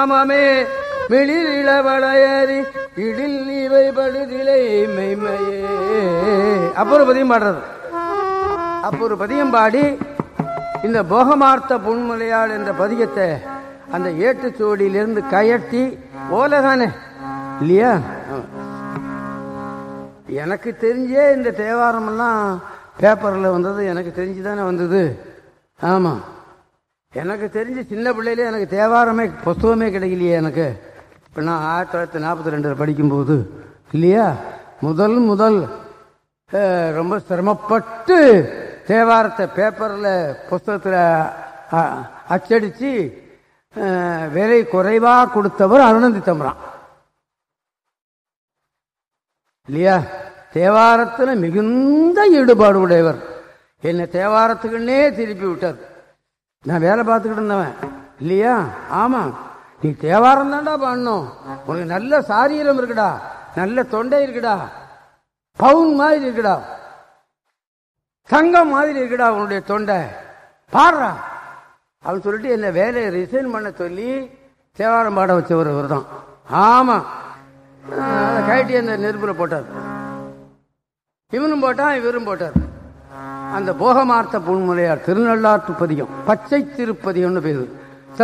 நாமமே மிளிர் இளவளையறி இடில் நீவை படுதிலை மெய்மையே அப்போ ஒரு பதியம் பாடுறது அப்போ ஒரு பதியம் பாடி இந்த போகமார்த்த புன்முலையாள் என்ற பதிகத்தை அந்த ஏட்டுச்சோடியிலிருந்து கயட்டி ஓலை தானே இல்லையா எனக்கு தெரிஞ்சே இந்த தேவாரமெல்லாம் பேப்பரில் வந்தது எனக்கு தெரிஞ்சு தானே வந்தது ஆமாம் எனக்கு தெரிஞ்சு சின்ன பிள்ளையிலே எனக்கு தேவாரமே புஸ்தகமே கிடைக்கலையே எனக்கு இப்போ நான் ஆயிரத்தி தொள்ளாயிரத்தி நாற்பத்தி ரெண்டில் படிக்கும்போது இல்லையா முதல் முதல் அஹ், ரொம்ப சிரமப்பட்டு தேவாரத்தை பேப்பரில் புஸ்தகத்தில் அச்சடித்து விலை குறைவாக கொடுத்தவர் அருணந்தி தம்பரான் இல்லையா தேவாரத்தில் மிகுந்த ஈடுபாடு உடையவர் என்னை தேவாரத்துக்குன்னே திருப்பி விட்டார் நான் வேலை பார்த்துக்கிட்டு இருந்தவன் இல்லையா ஆமா நீ தேவாரம் தான்டா பண்ணணும் உனக்கு நல்ல சாரீரம் இருக்குடா நல்ல தொண்டை இருக்குடா பவுன் மாதிரி இருக்குடா தங்கம் மாதிரி இருக்குடா உன்னுடைய தொண்டை பாடுறா அப்படின்னு சொல்லிட்டு என்னை வேலையை ரிசைன் பண்ண சொல்லி தேவாரம் பாட வச்சவர் இவர் தான் ஆமா அதை கைட்டி அந்த நெருப்புல போட்டார் இவனும் போட்டான் இவரும் போட்டார் அந்த போகமார்த்த புன்முறையார் திருநள்ளாற்று பதிகம் பச்சை திருப்பதிகம்னு பேரு